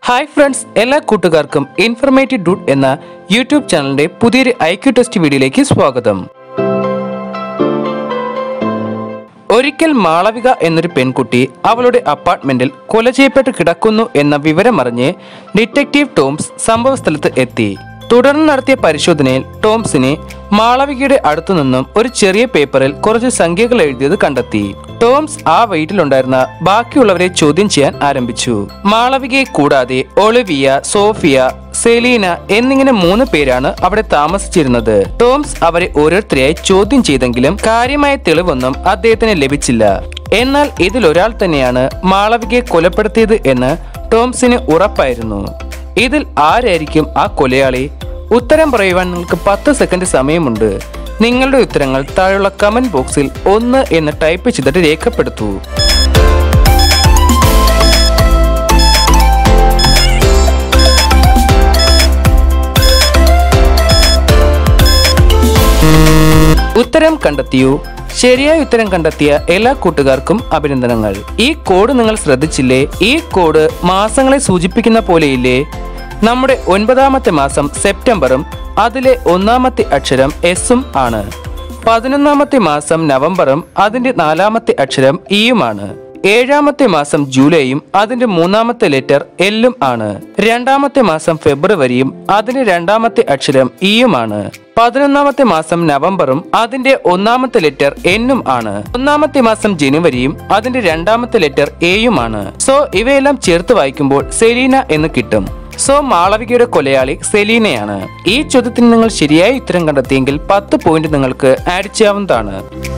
hi friends എല്ലാ കൂട്ടുകാർക്കും informative ഡൂട്ട് എന്ന യൂട്യൂബ് ചാനലിന്റെ പുതിയൊരു ഐക്യു ടെസ്റ്റ് വീഡിയോയിലേക്ക് സ്വാഗതം ഒരിക്കൽ മാളവിക എന്നൊരു പെൺകുട്ടി അവളുടെ അപ്പാർട്ട്മെന്റിൽ കൊല ചെയ്യപ്പെട്ട് കിടക്കുന്നു എന്ന വിവരമറിഞ്ഞ് ഡിറ്റക്റ്റീവ് ടോംസ് സംഭവസ്ഥലത്ത് എത്തി തുടർന്ന് നടത്തിയ പരിശോധനയിൽ ടോംസിനെ മാളവികയുടെ അടുത്തു നിന്നും ഒരു ചെറിയ പേപ്പറിൽ കുറച്ച് സംഖ്യകൾ എഴുതിയത് കണ്ടെത്തി ടോംസ് ആ വീട്ടിലുണ്ടായിരുന്ന ബാക്കിയുള്ളവരെ ചോദ്യം ചെയ്യാൻ ആരംഭിച്ചു മാളവികയെ കൂടാതെ ഒളിവിയ സോഫിയ സെലീന എന്നിങ്ങനെ മൂന്ന് പേരാണ് അവിടെ താമസിച്ചിരുന്നത് ടോംസ് അവരെ ഓരോരുത്തരെയായി ചോദ്യം ചെയ്തെങ്കിലും കാര്യമായ തെളിവൊന്നും അദ്ദേഹത്തിന് ലഭിച്ചില്ല എന്നാൽ ഇതിലൊരാൾ തന്നെയാണ് മാളവികയെ കൊലപ്പെടുത്തിയത് എന്ന് ടോംസിന് ഉറപ്പായിരുന്നു ഇതിൽ ആരായിരിക്കും ആ കൊലയാളി ഉത്തരം പറയുവാൻ നിങ്ങൾക്ക് പത്ത് സെക്കൻഡ് സമയമുണ്ട് നിങ്ങളുടെ ഉത്തരങ്ങൾ താഴെയുള്ള കമന്റ് ബോക്സിൽ ഒന്ന് എന്ന് ടൈപ്പ് ചെയ്തിട്ട് രേഖപ്പെടുത്തൂ ഉത്തരം കണ്ടെത്തിയൂ ശരിയായ ഉത്തരം കണ്ടെത്തിയ എല്ലാ കൂട്ടുകാർക്കും അഭിനന്ദനങ്ങൾ ഈ കോഡ് നിങ്ങൾ ശ്രദ്ധിച്ചില്ലേ ഈ കോഡ് മാസങ്ങളെ സൂചിപ്പിക്കുന്ന പോലെയില്ലേ നമ്മുടെ ഒൻപതാമത്തെ മാസം സെപ്റ്റംബറും അതിലെ ഒന്നാമത്തെ അക്ഷരം എസും ആണ് പതിനൊന്നാമത്തെ മാസം നവംബറും അതിന്റെ നാലാമത്തെ അക്ഷരം ഇയുമാണ് ഏഴാമത്തെ മാസം ജൂലൈയും അതിന്റെ മൂന്നാമത്തെ ലെറ്റർ എല്ലും ആണ് രണ്ടാമത്തെ മാസം ഫെബ്രുവരിയും അതിന്റെ രണ്ടാമത്തെ അക്ഷരം ഇയുമാണ് പതിനൊന്നാമത്തെ മാസം നവംബറും അതിന്റെ ഒന്നാമത്തെ ലെറ്റർ എന്നും ആണ് ഒന്നാമത്തെ മാസം ജനുവരിയും അതിന്റെ രണ്ടാമത്തെ ലെറ്റർ എയുമാണ് സോ ഇവയെല്ലാം ചേർത്ത് വായിക്കുമ്പോൾ സെലീന എന്ന് കിട്ടും സോ മാളവികയുടെ കൊലയാളി സെലീനയാണ് ഈ ചോദ്യത്തിന് നിങ്ങൾ ശരിയായ ഉത്തരം കണ്ടെത്തിയെങ്കിൽ പത്ത് പോയിന്റ് നിങ്ങൾക്ക് ആഡ് ചെയ്യാവുന്നതാണ്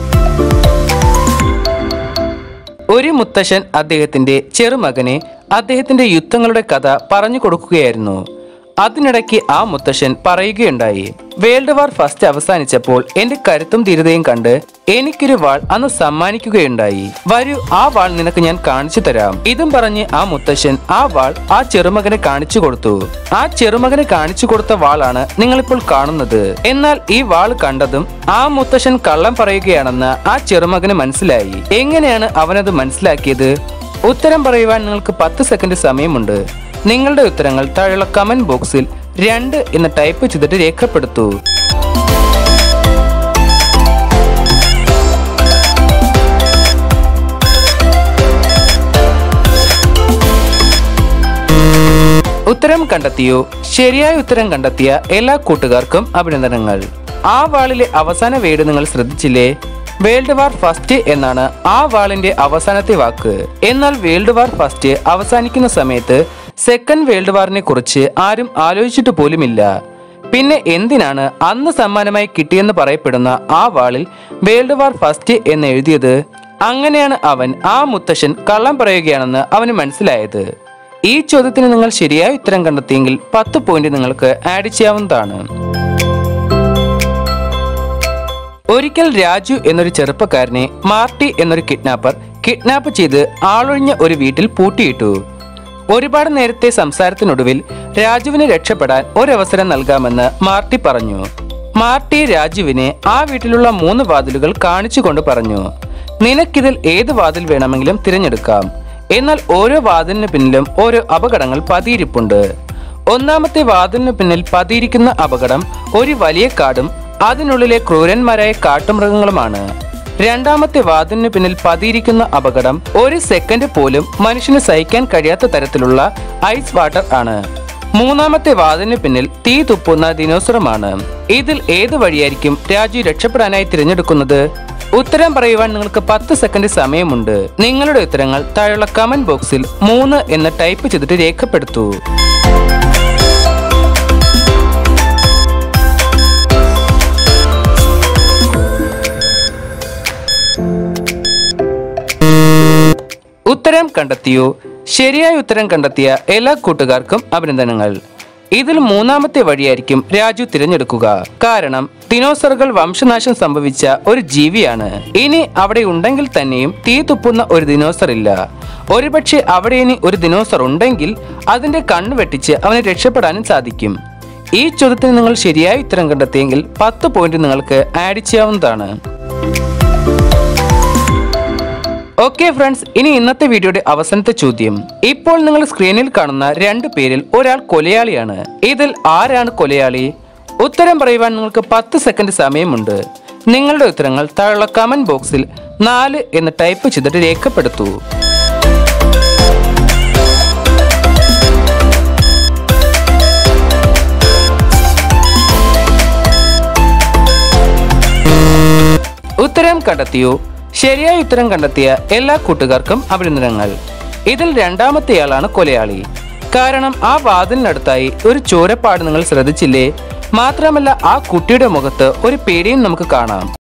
ഒരു മുത്തശ്ശൻ അദ്ദേഹത്തിന്റെ ചെറുമകനെ അദ്ദേഹത്തിന്റെ യുദ്ധങ്ങളുടെ കഥ പറഞ്ഞു കൊടുക്കുകയായിരുന്നു അതിനിടയ്ക്ക് ആ മുത്തശ്ശൻ പറയുകയുണ്ടായി വേൾഡ് വാർ ഫസ്റ്റ് അവസാനിച്ചപ്പോൾ എന്റെ കരുത്തും ധീരതയും കണ്ട് എനിക്കൊരു വാൾ അന്ന് സമ്മാനിക്കുകയുണ്ടായി വരൂ ആ വാൾ നിനക്ക് ഞാൻ കാണിച്ചു തരാം ഇതും പറഞ്ഞ് ആ മുത്തശ്ശൻ ആ വാൾ ആ ചെറുമകനെ കാണിച്ചു കൊടുത്തു ആ ചെറുമകനെ കാണിച്ചു കൊടുത്ത വാളാണ് നിങ്ങളിപ്പോൾ കാണുന്നത് എന്നാൽ ഈ വാൾ കണ്ടതും ആ മുത്തശ്ശൻ കള്ളം പറയുകയാണെന്ന് ആ ചെറുമകന് മനസ്സിലായി എങ്ങനെയാണ് അവനത് മനസ്സിലാക്കിയത് ഉത്തരം പറയുവാൻ നിങ്ങൾക്ക് പത്ത് സെക്കൻഡ് സമയമുണ്ട് നിങ്ങളുടെ ഉത്തരങ്ങൾ താഴെയുള്ള കമന്റ് ബോക്സിൽ രണ്ട് എന്ന് ടൈപ്പ് ചെയ്തിട്ട് രേഖപ്പെടുത്തൂ ഉത്തരം കണ്ടെത്തിയോ ശരിയായ ഉത്തരം കണ്ടെത്തിയ എല്ലാ കൂട്ടുകാർക്കും അഭിനന്ദനങ്ങൾ ആ വാളിലെ അവസാന വേട് നിങ്ങൾ ശ്രദ്ധിച്ചില്ലേ വേൾഡ് വാർ ഫസ്റ്റ് എന്നാണ് ആ വാളിന്റെ അവസാനത്തെ വാക്ക് എന്നാൽ വേൾഡ് വാർ ഫസ്റ്റ് അവസാനിക്കുന്ന സമയത്ത് സെക്കൻഡ് വേൾഡ് വാറിനെ കുറിച്ച് ആരും ആലോചിച്ചിട്ട് പോലുമില്ല പിന്നെ എന്തിനാണ് അന്ന് സമ്മാനമായി കിട്ടിയെന്ന് പറയപ്പെടുന്ന ആ വാളിൽ വേൾഡ് വാർ ഫസ്റ്റ് എന്ന് എഴുതിയത് അങ്ങനെയാണ് അവൻ ആ മുത്തശ്ശൻ കള്ളം പറയുകയാണെന്ന് അവന് മനസ്സിലായത് ഈ ചോദ്യത്തിന് നിങ്ങൾ ശരിയായ ഉത്തരം കണ്ടെത്തിയെങ്കിൽ പത്ത് പോയിന്റ് നിങ്ങൾക്ക് ആഡ് ചെയ്യാവുന്നതാണ് ഒരിക്കൽ രാജു എന്നൊരു ചെറുപ്പക്കാരനെ മാർട്ടി എന്നൊരു കിഡ്നാപ്പർ കിഡ്നാപ്പ് ചെയ്ത് ആളൊഴിഞ്ഞ ഒരു വീട്ടിൽ പൂട്ടിയിട്ടു ഒരുപാട് നേരത്തെ സംസാരത്തിനൊടുവിൽ രാജുവിന് രക്ഷപ്പെടാൻ ഒരവസരം നൽകാമെന്ന് മാർട്ടി പറഞ്ഞു മാർട്ടി രാജുവിനെ ആ വീട്ടിലുള്ള മൂന്ന് വാതിലുകൾ കാണിച്ചുകൊണ്ട് പറഞ്ഞു നിനക്കിതിൽ ഏത് വാതിൽ വേണമെങ്കിലും തിരഞ്ഞെടുക്കാം എന്നാൽ ഓരോ വാതിലിന് പിന്നിലും ഓരോ അപകടങ്ങൾ പതിയിരിപ്പുണ്ട് ഒന്നാമത്തെ വാതിലിന് പിന്നിൽ പതിയിരിക്കുന്ന അപകടം ഒരു വലിയ കാടും അതിനുള്ളിലെ ക്രൂരന്മാരായ കാട്ടുമൃഗങ്ങളുമാണ് രണ്ടാമത്തെ വാതിലിന് പിന്നിൽ പതിയിരിക്കുന്ന അപകടം ഒരു സെക്കൻഡ് പോലും മനുഷ്യന് സഹിക്കാൻ കഴിയാത്ത തരത്തിലുള്ള ഐസ് വാട്ടർ ആണ് മൂന്നാമത്തെ വാതിലിന് പിന്നിൽ തീ തുപ്പുന്ന ദിനോസറമാണ് ഇതിൽ ഏത് വഴിയായിരിക്കും രാജു രക്ഷപ്പെടാനായി തിരഞ്ഞെടുക്കുന്നത് ഉത്തരം പറയുവാൻ നിങ്ങൾക്ക് പത്ത് സെക്കൻഡ് സമയമുണ്ട് നിങ്ങളുടെ ഉത്തരങ്ങൾ താഴെയുള്ള കമന്റ് ബോക്സിൽ മൂന്ന് എന്ന് ടൈപ്പ് ചെയ്തിട്ട് രേഖപ്പെടുത്തൂ ഉത്തരം കണ്ടെത്തിയോ ശരിയായ ഉത്തരം കണ്ടെത്തിയ എല്ലാ കൂട്ടുകാർക്കും അഭിനന്ദനങ്ങൾ ഇതിൽ മൂന്നാമത്തെ വഴിയായിരിക്കും രാജു തിരഞ്ഞെടുക്കുക കാരണം ദിനോസറുകൾ വംശനാശം സംഭവിച്ച ഒരു ജീവിയാണ് ഇനി അവിടെ ഉണ്ടെങ്കിൽ തന്നെയും തീ തുപ്പുന്ന ഒരു ദിനോസർ ഇല്ല ഒരുപക്ഷെ അവിടെ ഇനി ഒരു ദിനോസർ ഉണ്ടെങ്കിൽ അതിന്റെ കണ്ണ് വെട്ടിച്ച് അവന് രക്ഷപ്പെടാനും സാധിക്കും ഈ ചോദ്യത്തിന് നിങ്ങൾ ശരിയായ ഉത്തരം കണ്ടെത്തിയെങ്കിൽ പത്ത് പോയിന്റ് നിങ്ങൾക്ക് ആഡ് ചെയ്യാവുന്നതാണ് ഓക്കെ ഫ്രണ്ട്സ് ഇനി ഇന്നത്തെ വീഡിയോയുടെ അവസാനത്തെ ചോദ്യം ഇപ്പോൾ നിങ്ങൾ സ്ക്രീനിൽ കാണുന്ന രണ്ട് പേരിൽ ഒരാൾ കൊലയാളിയാണ് ഇതിൽ ആരാണ് കൊലയാളി ഉത്തരം പറയുവാൻ നിങ്ങൾക്ക് പത്ത് സെക്കൻഡ് സമയമുണ്ട് നിങ്ങളുടെ ഉത്തരങ്ങൾ താഴെയുള്ള കമന്റ് ബോക്സിൽ നാല് എന്ന് ടൈപ്പ് ചെയ്തിട്ട് രേഖപ്പെടുത്തൂ ഉത്തരം കണ്ടെത്തിയോ ശരിയായ ഉത്തരം കണ്ടെത്തിയ എല്ലാ കൂട്ടുകാർക്കും അഭിനന്ദനങ്ങൾ ഇതിൽ രണ്ടാമത്തെയാളാണ് കൊലയാളി കാരണം ആ വാതിലിനടുത്തായി ഒരു ചോരപ്പാട് നിങ്ങൾ ശ്രദ്ധിച്ചില്ലേ മാത്രമല്ല ആ കുട്ടിയുടെ മുഖത്ത് ഒരു പേടിയും നമുക്ക് കാണാം